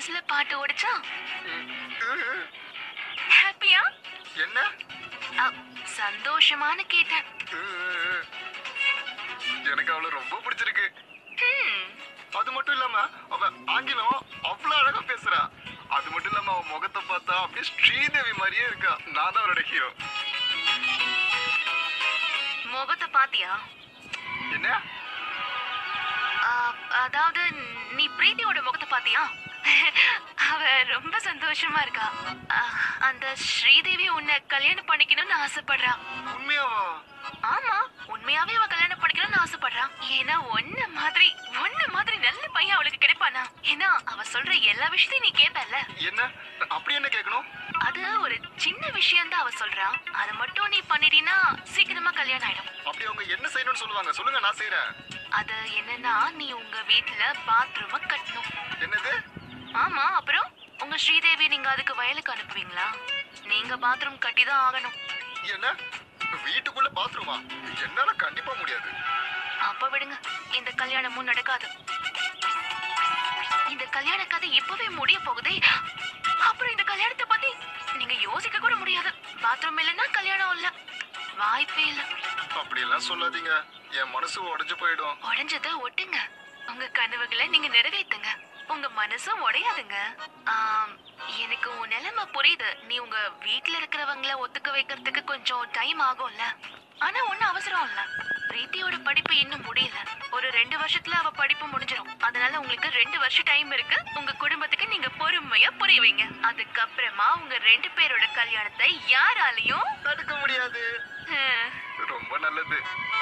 மனசுல பாட்டு ஓடிச்சா ம், ம். ஹாப்பியா என்ன அ, சந்தோஷமான்னு கேட்டேன் ம். எனக்கு அவளை ரொம்ப பிடிச்சிருக்கு ஹம், அது மட்டும் இல்லாம அவ ஆங்கிலம் அவ்வளவு அழகா பேசுறா அது மட்டும் இல்லாம அவ முகத்தை பார்த்தா அப்படியே ஸ்ரீதேவி மாதிரியே இருக்கா நான் தான் அவரோட ஹீரோ முகத்தை பாத்தியா என்ன அ, அதாவது நீ பிரீத்தியோட முகத்தை பாத்தியா அவ ரொம்ப சந்தோஷமா இருக்கா அ, அந்த ஸ்ரீதேவி உன்னை கல்யாணம் பண்ணிக்கணும்னு ஆசைப்படுறா உண்மையாவா ஆமா உண்மையாவே அவ கல்யாணம் பண்ணிக்கணும்னு ஆசைப்படுறா ஏன்னா ஒன்ன மாதிரி ஒன்ன மாதிரி நல்ல பையன் அவளுக்கு கிடைப்பானா ஏன்னா அவ சொல்ற எல்லா விஷயத்தையும் நீ கேட்பல்ல என்ன அப்படி என்ன கேட்கணும் அது ஒரு சின்ன விஷயம் தான் அவ சொல்றா அதை மட்டும் நீ பண்ணிட்டீன்னா சீக்கிரமா கல்யாணம் ஆயிடும் அப்படி அவங்க என்ன செய்யணும்னு சொல்லுவாங்க சொல்லுங்க நான் செய்யறேன் அது என்னன்னா நீ உங்க வீட்ல பாத்ரூம கட்டணும் என்னது ஆமா அப்புறம் உங்க ஸ்ரீதேவி நீங்க அதுக்கு வயலுக்கு அனுப்புவீங்களா நீங்க பாத்ரூம் கட்டி தான் ஆகணும் என்ன வீட்டுக்குள்ள பாத்ரூமா என்னால கண்டிப்பா முடியாது அப்ப விடுங்க இந்த கல்யாணமும் நடக்காது இந்த கல்யாண கதை இப்பவே முடிய போகுதே அப்புறம் இந்த கல்யாணத்தை பத்தி நீங்க யோசிக்க கூட முடியாது பாத்ரூம் இல்லைன்னா கல்யாணம் இல்ல வாய்ப்பே இல்ல அப்படி எல்லாம் சொல்லாதீங்க என் மனசு உடைஞ்சு போயிடும் உடைஞ்சத ஒட்டுங்க உங்க கனவுகளை நீங்க நிறைவேத்துங்க உங்க மனசும் உடையாதுங்க ஆம், எனக்கு உன் நிலைமை புரியுது நீ உங்க வீட்ல இருக்கிறவங்கள ஒத்துக்க வைக்கிறதுக்கு கொஞ்சம் டைம் ஆகும்ல ஆனா ஒண்ணும் அவசரம் இல்ல பிரீத்தியோட படிப்பு இன்னும் முடியல ஒரு ரெண்டு வருஷத்துல அவ படிப்பு முடிஞ்சிடும் அதனால உங்களுக்கு ரெண்டு வருஷம் டைம் இருக்கு உங்க குடும்பத்துக்கு நீங்க பொறுமையா புரிய வைங்க அதுக்கப்புறமா உங்க ரெண்டு பேரோட கல்யாணத்தை யாராலையும் தடுக்க முடியாது ஹம், ரொம்ப நல்லது